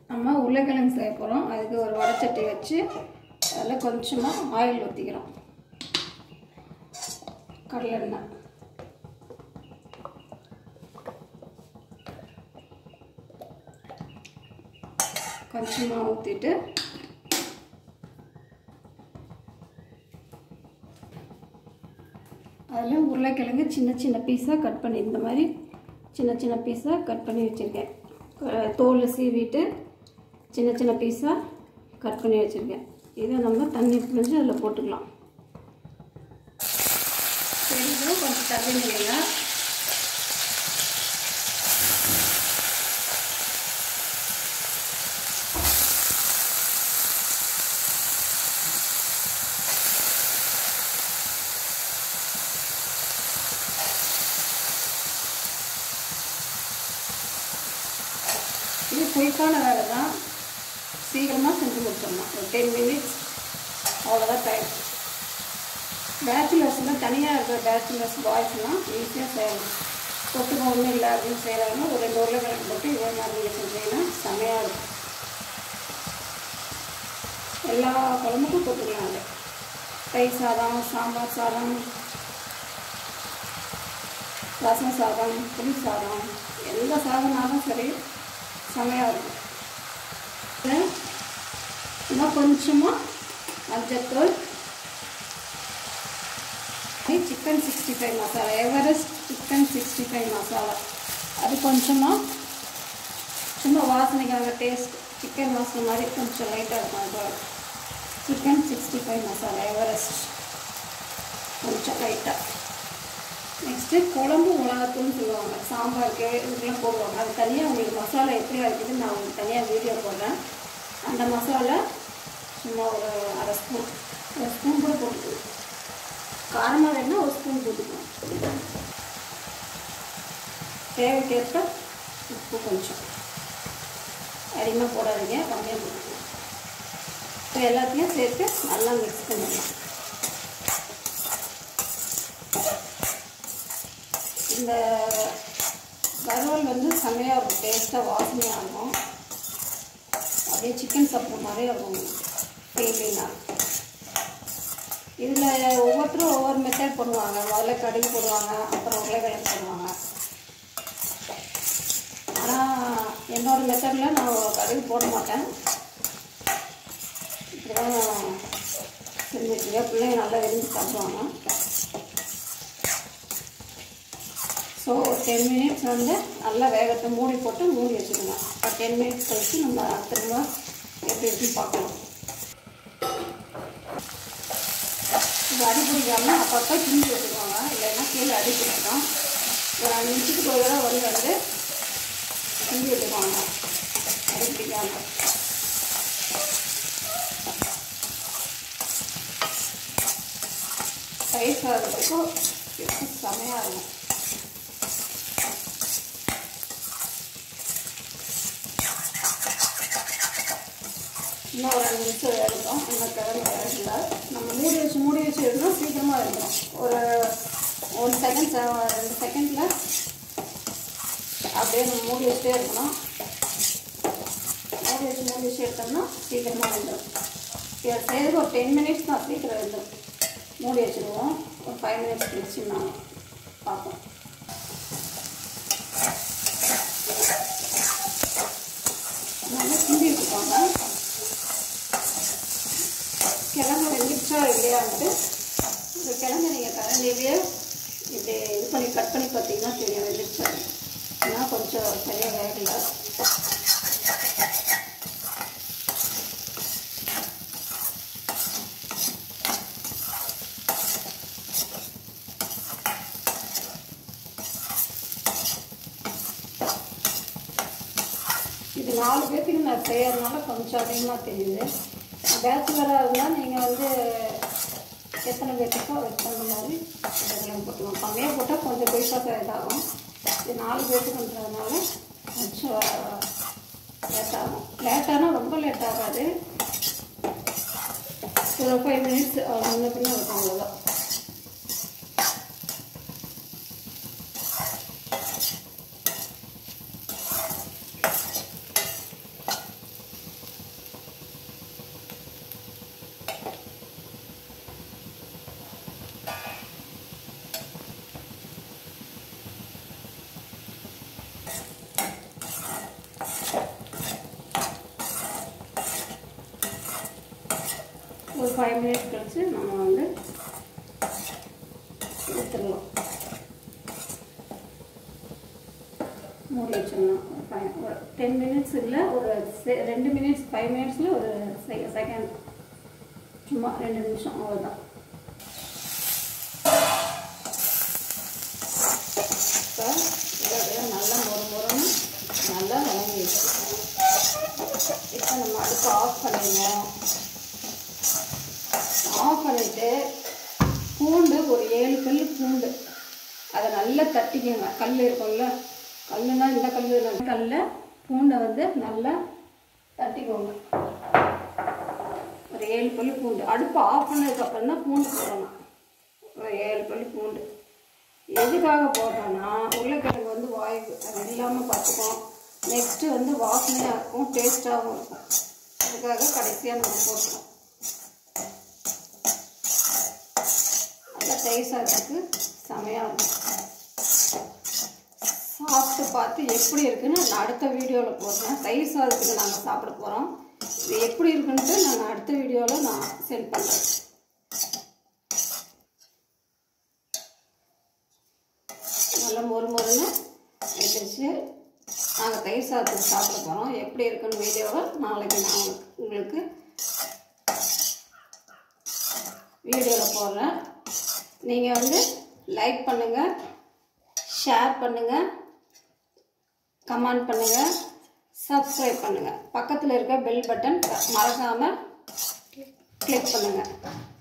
நம்ம உருளைக்கிழங்கு செய்ய போகிறோம் அதுக்கு ஒரு வடச்சட்டி வச்சு அதில் கொஞ்சமாக ஆயில் ஊற்றிக்கிறோம் கடலெண்ணெய் கொஞ்சமாக ஊற்றிட்டு அதில் உருளைக்கிழங்கு சின்ன சின்ன பீஸாக கட் பண்ணி இந்த மாதிரி சின்ன சின்ன பீஸாக கட் பண்ணி வச்சுருக்கேன் அஹ் தோல் சீவிட்டு சின்ன சின்ன பீஸாக கட் பண்ணி வச்சுருக்கேன் இதை நம்ம தண்ணி பிழிஞ்சு அதில் போட்டுக்கலாம் பெரிதும் கொஞ்சம் தண்ணி நிலைங்க இது குயிக்கான வேலை தான் சீக்கிரமாக செஞ்சு முடிச்சிடலாம் ஒரு டென் மினிட்ஸ் அவ்வளோதான் டைம் பேச்சுலர்ஸ்லாம் தனியாக இருக்கிற பேச்சுலர்ஸ் பாய்ஸ்லாம் ஈஸியாக செய்யலாம் தொட்டுக்க ஒன்றும் இல்லை அப்படின்னு செய்கிறாங்கன்னா ஒரு ரெண்டு உருளைக்கிழங்கு போட்டு இதே மாதிரி நீங்கள் செஞ்சீங்கன்னா செமையாக இருக்கும் எல்லா குழம்புக்கும் போட்டுக்கலாம் அது தயிர் சாதம் சாம்பார் சாதம் ரசம் சாதம் புளி சாதம் எந்த சாதம்னாலும் சரி செமையாக இருக்கும் இதில் இன்னும் கொஞ்சமாக மஞ்சத்தூள் chicken sixty five masala Everest chicken sixty five masala அது கொஞ்சமாக சும்மா வாசனைக்காக டேஸ்ட் சிக்கன் வாசனை மாதிரி கொஞ்சம் லைட்டாக இருக்கும் அது chicken sixty five masala Everest கொஞ்சம் லைட்டாக நெக்ஸ்ட்டு குழம்பு மிளகாத்தூள்னு சொல்லுவாங்க சாம்பாருக்கு இதுக்கெல்லாம் போடுவாங்க அது தனியாக உங்களுக்கு மசாலா எப்படி அரைக்குதுன்னு நான் உங்களுக்கு தனியாக வீடியோ போடுறேன் அந்த மசாலா சும்மா ஒரு அரை ஸ்பூன் ஒரு ஸ்பூன் கூட போட்டுக்கலாம் காரமாக வேணுன்னா ஒரு ஸ்பூன் போட்டுக்கலாம் தேவைக்கேற்ப உப்பு கொஞ்சம் அதிகமாக போடாதீங்க கம்மியாக போட்டுக்கலாம் இப்போ எல்லாத்தையும் சேர்த்து நல்லா மிக்ஸ் பண்ணிடலாம் இந்த வறுவல் வந்து செம்மையாக இருக்கும் டேஸ்ட்டாக வாசனையாக இருக்கும் அப்படியே சிக்கன் சாப்பிட்ற மாதிரியே இருக்கும் ஃபீலிங்காக இதில் ஒவ்வொருத்தரும் ஒவ்வொரு மெத்தட் பண்ணுவாங்க முதல்ல கடுகு போடுவாங்க அப்புறம் உருளைக்கிழங்கு போடுவாங்க ஆனால் என்னோட மெத்தடில் நான் கடுகு போட மாட்டேன் இப்படிதான் செஞ்சுருக்கேன் பிள்ளைங்க நல்லா விரும்பி சாப்பிடுவாங்க ஸோ டென் மினிட்ஸ் வந்து நல்லா வேகத்தை மூடி போட்டு மூடி வச்சுக்கோங்க இப்போ டென் மினிட்ஸ் கழிச்சு நம்ம திரும்ப எப்படி இருக்குன்னு பார்க்கலாம் இது அடி பிடிக்காமல் அப்பப்போ கிண்டி வச்சுக்கோங்க இல்லைன்னா கீழே அடி பிடிக்கும் ஒரு அஞ்சு நிமிஷத்துக்கு ஒரு தடவை வந்து வந்து கிண்டி வச்சுக்கோங்க அடி பிடிக்காமல் தயிர் சாதத்துக்கும் செமையாக இருக்கும் இன்னும் ஒரு அஞ்சு நிமிஷம் வேகட்டும் இன்னும் கிழங்கு வேகல நம்ம மூடி வச்சு மூடி வச்சு எடுக்கணும் சீக்கிரமாக இருக்கணும் ஒரு ஒரு செகண்ட் ரெண்டு செகண்டில் அப்படியே நம்ம மூடி வச்சுட்டே இருக்கணும் மூடி வச்சு மூடி வச்சு எடுத்தோம்னா சீக்கிரமாக வந்துடும் இதை செய்யறது ஒரு டென் மினிட்ஸ் தான் சீக்கிரம் வந்துடும் மூடி வச்சுருவோம் ஒரு ஃபைவ் மினிட்ஸ் கழிச்சு நான் பார்ப்போம் நல்லா கிண்டி வச்சுக்கோங்க கிழங்கு வெந்துச்சா இல்லையான்ட்டு இந்த கிழங்கு நீங்கள் கரண்டிலேயே இப்படி இது பண்ணி கட் பண்ணி பார்த்தீங்கன்னா தெரியும் வெந்துச்சா ஏன்னா கொஞ்சம் சரியாக வேகல இது நாலு பேர்த்துக்கு நான் செய்யறதுனால கொஞ்சம் அதிகமாக தெரியுது பேச்சுலராக இருந்தால் நீங்கள் வந்து எத்தனை பேர்த்துக்கோ அதுக்கு தகுந்த மாதிரி இதெல்லாம் போட்டுக்கலாம் கம்மியாக போட்டால் கொஞ்சம் பைசா இதாகும் இது நாலு பேர்த்துக்குன்றதுனால கொஞ்சம் லேட் ஆகும் லேட்டானால் ரொம்ப லேட் ஆகாது ஒரு ஃபைவ் மினிட்ஸ் முன்ன பின்ன இருக்கும் அவ்வளோதான் ஃபைவ் மினிட்ஸ் கழிச்சு நம்ம வந்து எடுத்துடலாம் மூடி வச்சிடலாம் ஒரு ஃபைவ் ஒரு டென் மினிட்ஸ் இல்லை ஒரு செ- ரெண்டு மினிட்ஸ் ஃபைவ் மினிட்ஸில் ஒரு செகண்ட் சும்மா ரெண்டு நிமிஷம் அவ்வளோதான் இப்போ இதெல்லாம் நல்லா மொறு மொறுன்னு நல்லா வதங்கி வச்சுருக்கோம் இப்போ நம்ம அடுப்பு ஆஃப் பண்ணிடுவோம் ஆஃப் பண்ணிவிட்டு பூண்டு ஒரு ஏழு கல் பூண்டு அதை நல்லா தட்டிக்கோங்க கல் இருக்கும்ல கல்லுனா இந்த கல் கல்ல பூண்டை வந்து நல்லா தட்டிக்கோங்க ஒரு ஏழு பல்லு பூண்டு அடுப்பு ஆஃப் பண்ணதுக்கப்புறம் தான் பூண்டு போடணும் ஒரு ஏழு பல்லு பூண்டு எதுக்காக போடுறோன்னா உருளைக்கிழங்கு வந்து வாய்வு அது இல்லாமல் பார்த்துக்கோம் நெக்ஸ்ட்டு வந்து வாசனையாக இருக்கும் டேஸ்ட்டாகவும் இருக்கும் அதுக்காக கடைசியாக நம்ம போட்டுருவோம் நல்லா தயிர் சாதத்துக்கு செமையாக இருக்கும் சாப்பிட்டு பார்த்து எப்படி இருக்குன்னு நான் அடுத்த வீடியோவில் போடுறேன் தயிர் சாதத்துக்கு நாங்கள் சாப்பிட போகிறோம் இது எப்படி இருக்குன்ட்டு நான் அடுத்த வீடியோவில் நான் சென்ட் பண்ணுறேன் நல்லா மொறு மொறுன்னு வச்சிருச்சு நாங்கள் தயிர் சாதத்துக்கு சாப்பிட போகிறோம் எப்படி இருக்குன்னு வீடியோவை நாளைக்கு நான் உங்களுக்கு- உங்களுக்கு வீடியோவில் போடுறேன் நீங்கள் வந்து லைக் பண்ணுங்கள் ஷேர் பண்ணுங்கள் கமெண்ட் பண்ணுங்கள் சப்ஸ்கிரைப் பண்ணுங்கள் பக்கத்தில் இருக்க பெல் பட்டன் மறக்காமல் கிளிக் பண்ணுங்கள்